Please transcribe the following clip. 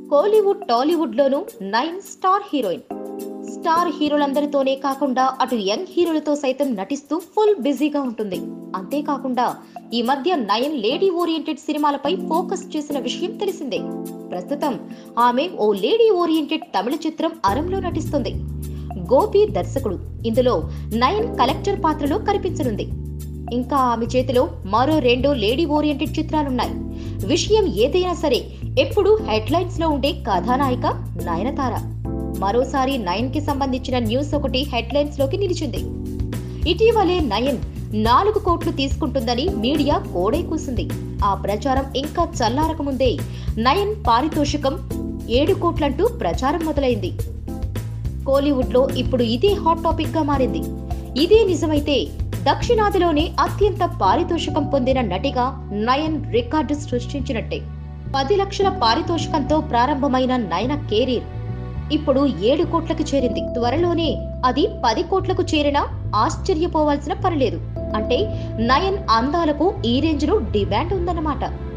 కోలీవుడ్ టాలీవుడ్ లోనూ నైన్ star heroine star హీరోలందరితోనే కాకుండా అటు యంగ్ హీరోలతో సైతం నటిస్తూ ఫుల్ బిజీగా ఉంటుంది అంతేకాకుండా ఈ మధ్య నయన్ లేడీ ఓరియంటెడ్ సినిమాలపై ఫోకస్ చేసిన విషయం తెలిసిందే ప్రస్తుతం ఆమె ఓ లేడీ ఓరియంటెడ్ తమిళ చిత్రం అరంలో నటిస్తుంది గోపి దర్శకుడు ఇందులో నయన్ కలెక్టర్ పాత్రలో కనిపించనుంది ఇంకా ఆమె చేతిలో మరో రెండు లేడీ ఓరియంటెడ్ చిత్రాలున్నాయి విషయం ఏదైనా సరే ఎప్పుడు హెడ్లైన్స్ లో ఉండే కథానాయిక నయనతార మరోసారి నయన్ కి సంబంధించిన న్యూస్ ఒకటి హెడ్లైన్స్ లోకి నిలిచింది ఇటీవలే నయన్ నాలుగు కోట్లు తీసుకుంటుందని మీడియా కోడై కూసింది ఆ ప్రచారం ఇంకా చల్లారక ముందే నయన్ పారితోషికం ఏడు కోట్లంటూ ప్రచారం మొదలైంది కోలీవుడ్ లో ఇప్పుడు ఇదే హాట్ టాపిక్ గా మారింది ఇదే నిజమైతే దక్షిణాదిలోనే అత్యంత పారితోషికం పొందిన నటిగా నయన్ రికార్డు సృష్టించినట్టే పది లక్షల పారితోషికంతో ప్రారంభమైన నయన కెరీర్ ఇప్పుడు ఏడు కోట్లకు చేరింది త్వరలోనే అది పది కోట్లకు చేరినా ఆశ్చర్యపోవాల్సిన పనిలేదు అంటే నయన్ అందాలకు ఈ రేంజ్ లో డిమాండ్ ఉందన్నమాట